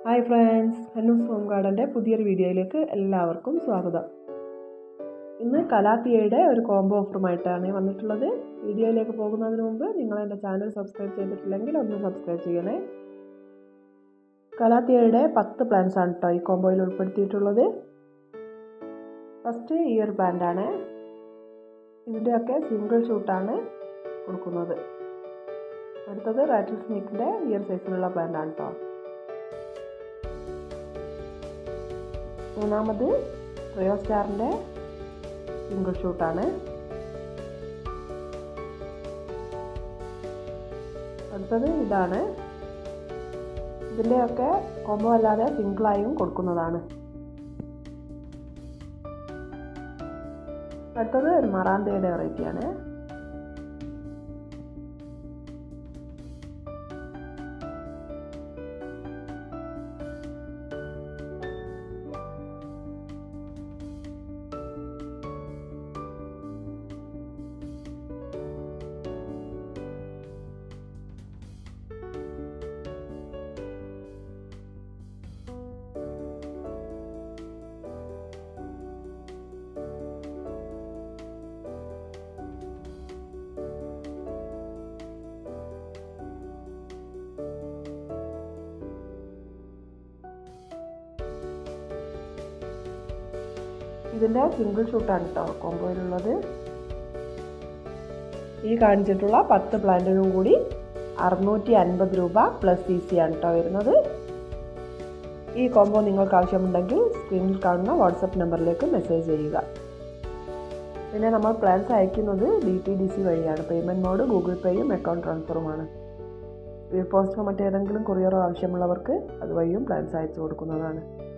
hi friends Hannoos home ഗാർഡൻ്റെ പുതിയൊരു വീഡിയോയിലേക്ക് എല്ലാവർക്കും സ്വാഗതം ഇന്ന് കലാത്തിയയുടെ ഒരു കോംബോ ഓഫറുമായിട്ടാണ് വന്നിട്ടുള്ളത് വീഡിയോയിലേക്ക് പോകുന്നതിന് മുമ്പ് നിങ്ങൾ എൻ്റെ ചാനൽ സബ്സ്ക്രൈബ് ചെയ്തിട്ടില്ലെങ്കിൽ ഒന്ന് സബ്സ്ക്രൈബ് ചെയ്യണേ കലാത്തിയയുടെ പത്ത് പ്ലാന്റ്സ് ആണ് കേട്ടോ ഈ കോംബോയിൽ ഉൾപ്പെടുത്തിയിട്ടുള്ളത് ഫസ്റ്റ് ഈ ഒരു പ്ലാന്റ് ആണ് ഇതിൻ്റെയൊക്കെ സിംഗിൾ ഷൂട്ടാണ് കൊടുക്കുന്നത് അടുത്തത് റാറ്റിൽ സ്നേക്കിൻ്റെ ഈ ഒരു സൈസിലുള്ള പ്ലാന്റ് ആണ് കേട്ടോ മൂന്നാമത് ട്രയോ സ്റ്റാറിൻ്റെ സിംഗിൾ ഷൂട്ടാണ് അടുത്തത് ഇതാണ് ഇതിൻ്റെയൊക്കെ കോമ്പോ അല്ലാതെ സിംഗിളായും കൊടുക്കുന്നതാണ് അടുത്തത് ഒരു മറാന്തയുടെ വെറൈറ്റിയാണ് ഇതിൻ്റെ സിംഗിൾ ഷൂട്ടാണ് കേട്ടോ കോമ്പോയിലുള്ളത് ഈ കാണിച്ചിട്ടുള്ള പത്ത് പ്ലാന്റിനും കൂടി അറുന്നൂറ്റി അൻപത് രൂപ പ്ലസ് സി സി ആണ് കേട്ടോ വരുന്നത് ഈ കോംബോ നിങ്ങൾക്ക് ആവശ്യമുണ്ടെങ്കിൽ സ്ക്രീനിൽ കാണുന്ന വാട്സപ്പ് നമ്പറിലേക്ക് മെസ്സേജ് ചെയ്യുക പിന്നെ നമ്മൾ പ്ലാൻസ് അയക്കുന്നത് ഡി ടി ഡി സി വഴിയാണ് പേയ്മെൻറ്റ് മോഡ് ഗൂഗിൾ പേയും അക്കൗണ്ട് ട്രാൻസ്ഫറുമാണ് സ്പീഡ് പോസ്റ്റോ മറ്റേതെങ്കിലും കൊറിയറോ ആവശ്യമുള്ളവർക്ക് അതുവഴിയും പ്ലാൻസ് അയച്ചു കൊടുക്കുന്നതാണ്